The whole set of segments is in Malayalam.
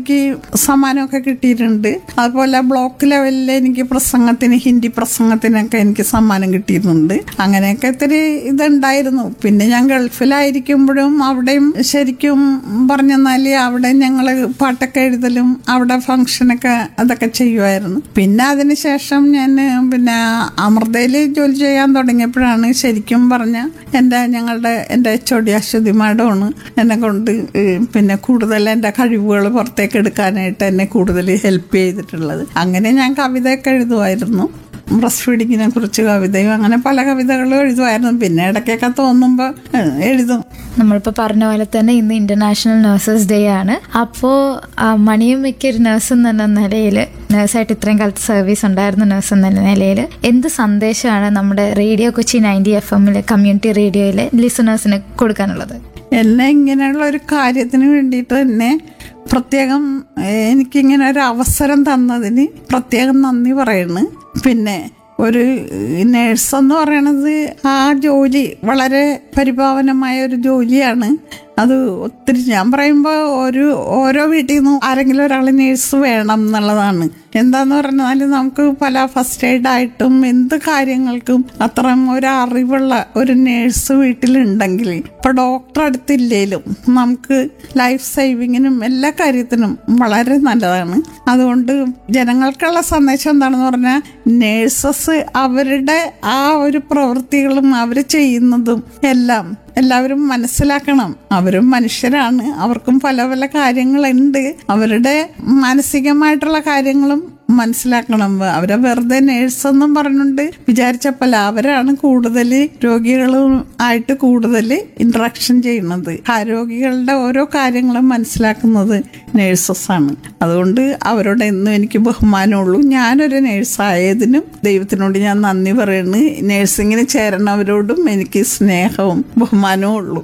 എനിക്ക് സമ്മാനമൊക്കെ കിട്ടിയിട്ടുണ്ട് അതുപോലെ ബ്ലോക്ക് ലെവലിൽ എനിക്ക് പ്രസംഗത്തിന് ഹിന്ദി പ്രസംഗത്തിനൊക്കെ എനിക്ക് സമ്മാനം കിട്ടിയിട്ടുണ്ട് അങ്ങനെയൊക്കെ ഇത്തിരി ഇതുണ്ടായിരുന്നു പിന്നെ ഞാൻ ഗൾഫിലായിരിക്കുമ്പോഴും അവിടെയും ശരിക്കും പറഞ്ഞെന്നാല് അവിടെ ഞങ്ങൾ പാട്ടൊക്കെ എഴുതലും അവിടെ ഫംഗ്ഷനൊക്കെ അതൊക്കെ ചെയ്യുമായിരുന്നു പിന്നെ അതിനുശേഷം ഞാൻ പിന്നെ അമൃതയിൽ ജോലി ചെയ്യാൻ തുടങ്ങിയപ്പോഴാണ് ശരിക്കും പറഞ്ഞ എൻ്റെ ഞങ്ങളുടെ എൻ്റെ ചൊടി അശ്വതി മാഡമാണ് എന്നെ കൊണ്ട് ഈ പിന്നെ കൂടുതൽ എൻ്റെ കഴിവുകൾ പുറത്തേക്ക് എടുക്കാനായിട്ട് എന്നെ കൂടുതൽ ഹെൽപ്പ് ചെയ്തിട്ടുള്ളത് അങ്ങനെ ഞാൻ കവിതയൊക്കെ എഴുതുമായിരുന്നു ബ്രസ്റ്റ് ഫീഡിങ്ങിനെ കുറിച്ച് കവിതയും അങ്ങനെ പല കവിതകളും എഴുതുമായിരുന്നു പിന്നെ ഇടയ്ക്കൊക്കെ തോന്നുമ്പോൾ ഏഹ്, എഴുതും നമ്മളിപ്പോൾ പറഞ്ഞ പോലെ തന്നെ ഇന്ന് ഇന്റർനാഷണൽ നഴ്സസ് ഡേ ആണ് അപ്പോൾ മണിയമ്മയ്ക്ക് ഒരു നഴ്സ് എന്ന നിലയിൽ നഴ്സായിട്ട് ഇത്രയും കാലത്ത് സർവീസ് ഉണ്ടായിരുന്ന നഴ്സ് എന്ന നിലയിൽ എന്ത് സന്ദേശമാണ് നമ്മുടെ റേഡിയോ കൊച്ചി നയൻറ്റി എഫ് എമ്മിലെ കമ്മ്യൂണിറ്റി റേഡിയോയിലെ ലിസണേഴ്സിന് കൊടുക്കാനുള്ളത് എന്നെ ഇങ്ങനെയുള്ള ഒരു കാര്യത്തിന് വേണ്ടിയിട്ട് തന്നെ പ്രത്യേകം ഏഹ്, എനിക്കിങ്ങനെ ഒരു അവസരം തന്നതിന് പ്രത്യേകം നന്ദി പറയുന്നു പിന്നെ ഒരു നേഴ്സ് എന്ന് പറയണത് ആ ജോലി വളരെ പരിപാവനമായ ഒരു ജോലിയാണ് അത് ഒത്തിരി ഞാൻ പറയുമ്പോൾ ഒരു ഓരോ വീട്ടിൽ നിന്നും ആരെങ്കിലും ഒരാൾ നേഴ്സ് വേണം എന്നുള്ളതാണ് എന്താന്ന് പറഞ്ഞാൽ നമുക്ക് പല ഫസ്റ്റ് എയ്ഡ് ആയിട്ടും എന്ത് കാര്യങ്ങൾക്കും അത്രയും ഒരു അറിവുള്ള ഒരു നേഴ്സ് വീട്ടിലുണ്ടെങ്കിൽ ഇപ്പൊ ഡോക്ടർ അടുത്തില്ലേലും നമുക്ക് ലൈഫ് സേവിങ്ങിനും എല്ലാ കാര്യത്തിനും വളരെ നല്ലതാണ് അതുകൊണ്ട് ജനങ്ങൾക്കുള്ള സന്ദേശം എന്താണെന്ന് പറഞ്ഞാൽ നേഴ്സസ് അവരുടെ ആ ഒരു പ്രവൃത്തികളും അവർ ചെയ്യുന്നതും എല്ലാം എല്ലാവരും മനസ്സിലാക്കണം അവരും മനുഷ്യരാണ് അവർക്കും പല പല കാര്യങ്ങളുണ്ട് അവരുടെ മാനസികമായിട്ടുള്ള കാര്യങ്ങളും മനസ്സിലാക്കണം അവരെ വെറുതെ നേഴ്സെന്നും പറഞ്ഞുകൊണ്ട് വിചാരിച്ചപ്പോൾ അവരാണ് കൂടുതൽ രോഗികളും ആയിട്ട് കൂടുതൽ ഇന്ററാക്ഷൻ ചെയ്യുന്നത് ആ രോഗികളുടെ ഓരോ കാര്യങ്ങളും മനസ്സിലാക്കുന്നത് നേഴ്സസ് ആണ് അതുകൊണ്ട് അവരോട് എന്നും എനിക്ക് ബഹുമാനമുള്ളൂ ഞാനൊരു നേഴ്സായതിനും ദൈവത്തിനോട് ഞാൻ നന്ദി പറയുന്നു നേഴ്സിങ്ങിന് ചേരണവരോടും എനിക്ക് സ്നേഹവും ബഹുമാനവും ഉള്ളൂ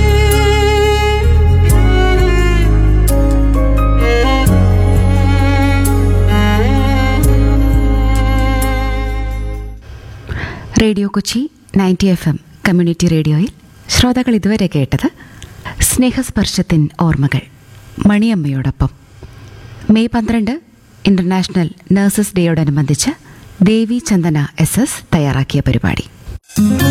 radio Kochi ninety F M community റേഡിയോയിൽ ശ്രോതാക്കൾ ഇതുവരെ കേട്ടത് സ്നേഹസ്പർശത്തിൻ ഓർമ്മകൾ മണിയമ്മയോടൊപ്പം മെയ് പന്ത്രണ്ട് ഇന്റർനാഷണൽ നഴ്സസ് ഡേയോടനുബന്ധിച്ച് ദേവി ചന്ദന എസ് എസ് തയ്യാറാക്കിയ പരിപാടി